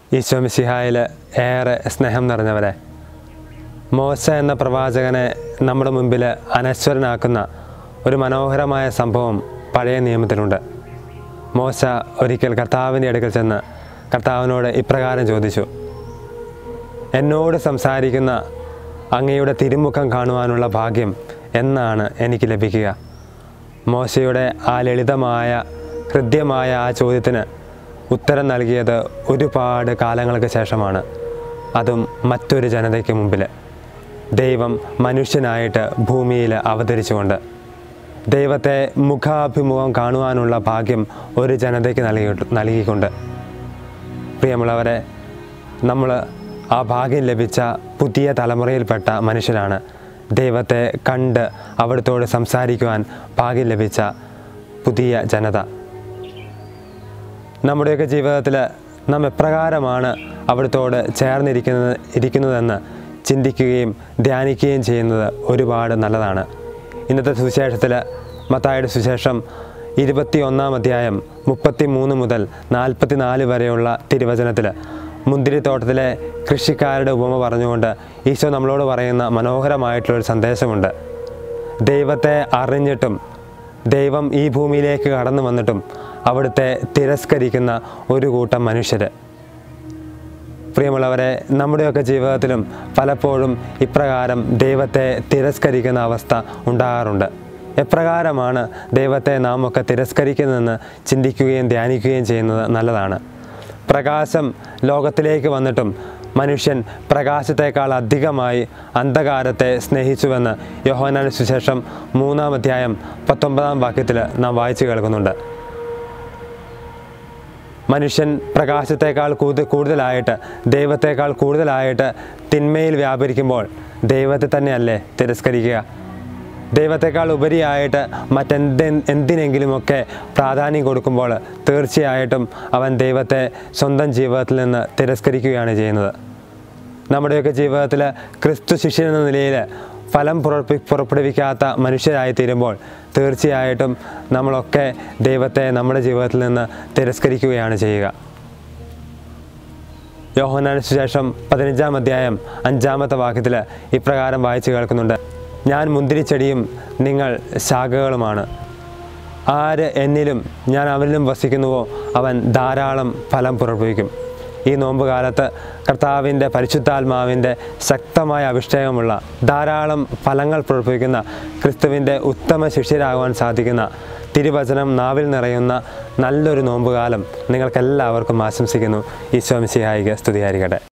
ഈശോമിശിഹായിൽ ഏറെ സ്നേഹം നിറഞ്ഞവരെ മോശ എന്ന പ്രവാചകനെ നമ്മുടെ മുമ്പിൽ അനശ്വരനാക്കുന്ന ഒരു മനോഹരമായ സംഭവം പഴയ നിയമത്തിലുണ്ട് മോശ ഒരിക്കൽ കർത്താവിൻ്റെ അടുക്കൽ ചെന്ന് കർത്താവിനോട് ഇപ്രകാരം ചോദിച്ചു എന്നോട് സംസാരിക്കുന്ന അങ്ങയുടെ തിരുമുഖം കാണുവാനുള്ള ഭാഗ്യം എന്നാണ് എനിക്ക് ലഭിക്കുക മോശയുടെ ആ ലളിതമായ ഹൃദ്യമായ ആ ചോദ്യത്തിന് ഉത്തരം നൽകിയത് ഒരുപാട് കാലങ്ങൾക്ക് ശേഷമാണ് അതും മറ്റൊരു ജനതയ്ക്ക് മുമ്പിൽ ദൈവം മനുഷ്യനായിട്ട് ഭൂമിയിൽ അവതരിച്ചുകൊണ്ട് ദൈവത്തെ മുഖാഭിമുഖം കാണുവാനുള്ള ഭാഗ്യം ഒരു ജനതയ്ക്ക് നൽകി നൽകിക്കൊണ്ട് പ്രിയമുള്ളവരെ നമ്മൾ ആ ഭാഗ്യം ലഭിച്ച പുതിയ തലമുറയിൽപ്പെട്ട മനുഷ്യരാണ് ദൈവത്തെ കണ്ട് അവിടുത്തോട് സംസാരിക്കുവാൻ ഭാഗ്യം ലഭിച്ച പുതിയ ജനത നമ്മുടെയൊക്കെ ജീവിതത്തിൽ നാം എപ്രകാരമാണ് അവിടുത്തോട് ചേർന്നിരിക്കുന്നത് ഇരിക്കുന്നതെന്ന് ചിന്തിക്കുകയും ധ്യാനിക്കുകയും ചെയ്യുന്നത് ഒരുപാട് നല്ലതാണ് ഇന്നത്തെ സുവിശേഷത്തിൽ മത്തായുടെ സുവിശേഷം ഇരുപത്തി ഒന്നാം അധ്യായം മുപ്പത്തി മൂന്ന് മുതൽ നാൽപ്പത്തി നാല് വരെയുള്ള തിരുവചനത്തിൽ മുന്തിരിത്തോട്ടത്തിലെ കൃഷിക്കാരുടെ ഉപമ പറഞ്ഞുകൊണ്ട് ഈശോ നമ്മളോട് പറയുന്ന മനോഹരമായിട്ടുള്ളൊരു സന്ദേശമുണ്ട് ദൈവത്തെ അറിഞ്ഞിട്ടും ദൈവം ഈ ഭൂമിയിലേക്ക് കടന്നു വന്നിട്ടും അവിടുത്തെ തിരസ്കരിക്കുന്ന ഒരു കൂട്ടം മനുഷ്യർ പ്രിയമുള്ളവരെ നമ്മുടെയൊക്കെ ജീവിതത്തിലും പലപ്പോഴും ഇപ്രകാരം ദൈവത്തെ തിരസ്കരിക്കുന്ന അവസ്ഥ ഉണ്ടാകാറുണ്ട് എപ്രകാരമാണ് ദൈവത്തെ നാം ഒക്കെ തിരസ്കരിക്കുന്നതെന്ന് ചിന്തിക്കുകയും ധ്യാനിക്കുകയും ചെയ്യുന്നത് നല്ലതാണ് പ്രകാശം ലോകത്തിലേക്ക് വന്നിട്ടും മനുഷ്യൻ പ്രകാശത്തേക്കാൾ അധികമായി അന്ധകാരത്തെ സ്നേഹിച്ചുവെന്ന് യോഹനാന സുശേഷം മൂന്നാം അധ്യായം പത്തൊമ്പതാം വാക്യത്തിൽ നാം വായിച്ചു കേൾക്കുന്നുണ്ട് മനുഷ്യൻ പ്രകാശത്തേക്കാൾ കൂടുതൽ കൂടുതലായിട്ട് ദൈവത്തേക്കാൾ കൂടുതലായിട്ട് തിന്മയിൽ വ്യാപരിക്കുമ്പോൾ ദൈവത്തെ തന്നെയല്ലേ തിരസ്കരിക്കുക ദൈവത്തെക്കാൾ ഉപരിയായിട്ട് മറ്റെന്ത് എന്തിനെങ്കിലുമൊക്കെ പ്രാധാന്യം കൊടുക്കുമ്പോൾ തീർച്ചയായിട്ടും അവൻ ദൈവത്തെ സ്വന്തം ജീവിതത്തിൽ നിന്ന് തിരസ്കരിക്കുകയാണ് ചെയ്യുന്നത് നമ്മുടെയൊക്കെ ജീവിതത്തിൽ ക്രിസ്തു ശിഷ്യൻ എന്ന നിലയിൽ ഫലം പുറപ്പി പുറപ്പെടുവിക്കാത്ത മനുഷ്യരായി തീരുമ്പോൾ തീർച്ചയായിട്ടും നമ്മളൊക്കെ ദൈവത്തെ നമ്മുടെ ജീവിതത്തിൽ നിന്ന് തിരസ്കരിക്കുകയാണ് ചെയ്യുക യോഹനാന് ശേഷം പതിനഞ്ചാം അധ്യായം അഞ്ചാമത്തെ വാക്യത്തിൽ ഇപ്രകാരം വായിച്ചു കേൾക്കുന്നുണ്ട് ഞാൻ മുന്തിരിച്ചെടിയും നിങ്ങൾ ശാഖകളുമാണ് ആര് എന്നിലും ഞാൻ അവനിലും വസിക്കുന്നുവോ അവൻ ധാരാളം ഫലം പുറപ്പെടുവിക്കും ഈ നോമ്പ് കാലത്ത് കർത്താവിൻ്റെ പരിശുദ്ധാത്മാവിൻ്റെ ശക്തമായ അഭിഷേകമുള്ള ധാരാളം ഫലങ്ങൾ പുറപ്പെടുവിക്കുന്ന ക്രിസ്തുവിൻ്റെ ഉത്തമ ശിഷ്യരാകുവാൻ സാധിക്കുന്ന തിരുവചനം നാവിൽ നിറയുന്ന നല്ലൊരു നോമ്പുകാലം നിങ്ങൾക്കെല്ലാവർക്കും ആശംസിക്കുന്നു ഈശോ മിശിഹായിക സ്തുതിയായിരിക്കട്ടെ